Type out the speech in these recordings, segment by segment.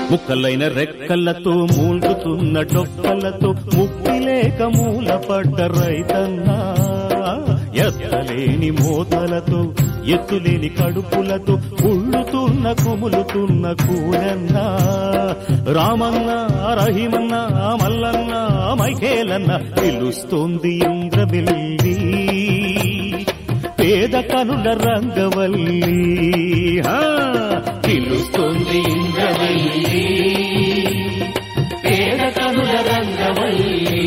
ముక్కలైన రెక్కలతో మూల్గుతున్న డొక్కలతో ముక్కి లేక మూలపడ్డ రైతన్నా ఎత్తలేని మోతలతో ఎత్తులేని కడుపులతో ఉళ్ళుతున్న కుములుతున్న కూరన్నా రామన్న రహిమన్న మల్లన్న మైకేలన్న పిలుస్తోంది ఇంద్రవెల్లి పేద కనుల రంగవల్లి హా, పిలుస్తోంది ఇంద్రవెల్లి పేద కనుల రంగవల్లి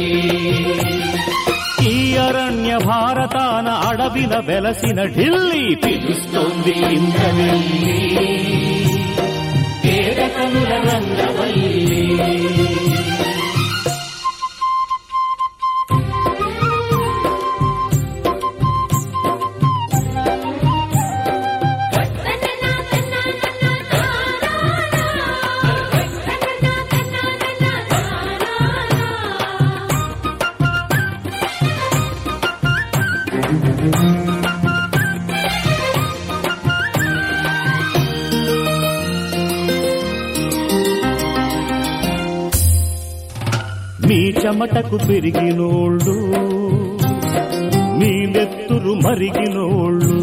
ఈ అరణ్య భారతాన అడవిన వెలసిన ఢిల్లీ పిలుస్తోంది ఇంద్రవెల్లి పేద కనుల రంగవల్లి మీ చెమటకు పెరిగినోళ్ళు మీ నెత్తురు మరిగినోళ్ళు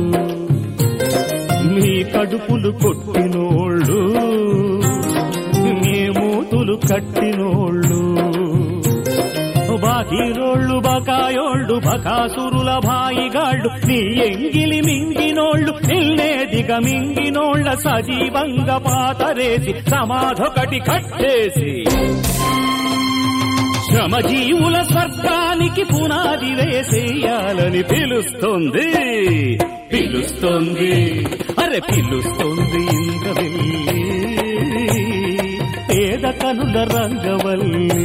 మీ కడుపులు కొట్టినోళ్ళు మీ మూతులు కట్టినోళ్ళు బాకీరోళ్ళు బకాయోళ్ళు బకాసురుల భాయిగాళ్ళు నీ ఎంగిలి మింగినోళ్ళు నిల్లేదిగ మింగినోళ్ళ సజీవంగా పాతరేసి సమాధొకటి కట్టేసి శ్రమజీవుల స్వర్గానికి పునాది వేసేయాలని పిలుస్తుంది పిలుస్తుంది అరే పిలుస్తుంది ఇంద్రవెల్లి పేద కనుల రంగవల్లి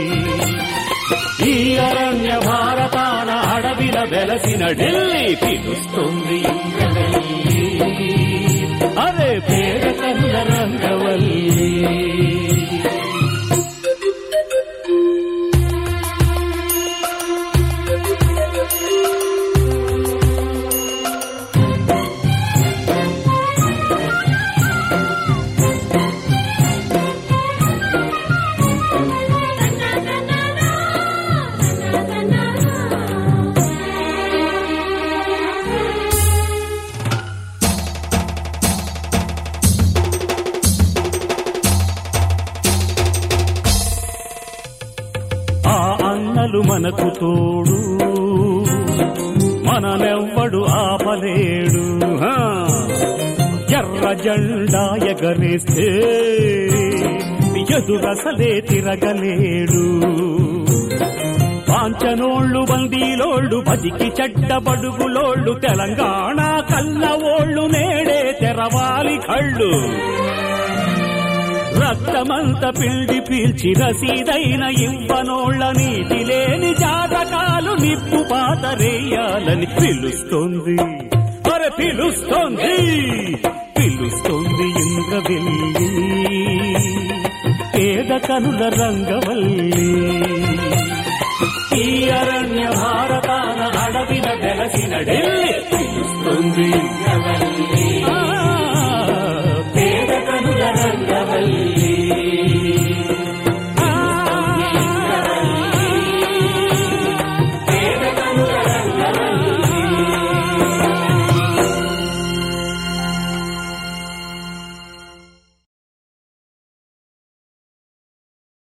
ఈ అరణ్య భారతాన అడవిల వెలసిన ఢిల్లీ పిలుస్తుంది ఇంద్రవెల్లి అరే పేద కనుల రంగవల్లి ఆ అన్నలు మనకు తోడు మననెవ్వడు ఆపలేడు హా. ఎర్ర జెండా ఎగరేస్తే ఎదురసలే తిరగలేడు పాంచనోళ్ళు బందీలోళ్ళు బతికి చెడ్డ బడుగులోళ్ళు తెలంగాణ కల్లవోళ్ళు నేడే తెరవాలి కళ్ళు రక్తమంత పిండి పీల్చి రసీదైన ఇవ్వనోళ్ళ నీటి లేని జాతకాలు నిప్పు పాతరేయాలని పిలుస్తోంది మరి పిలుస్తోంది పిలుస్తోంది ఇంద్రవెల్లి పేద కనుల రంగవల్లి ఈ అరణ్య భారతాన అడవిన వెలసిన ఢిల్లీ పిలుస్తుంది ఇంద్రవెల్లి. ఆ, పేద కనుల రంగవల్లి ఆ, పేద కనుల రంగవల్లి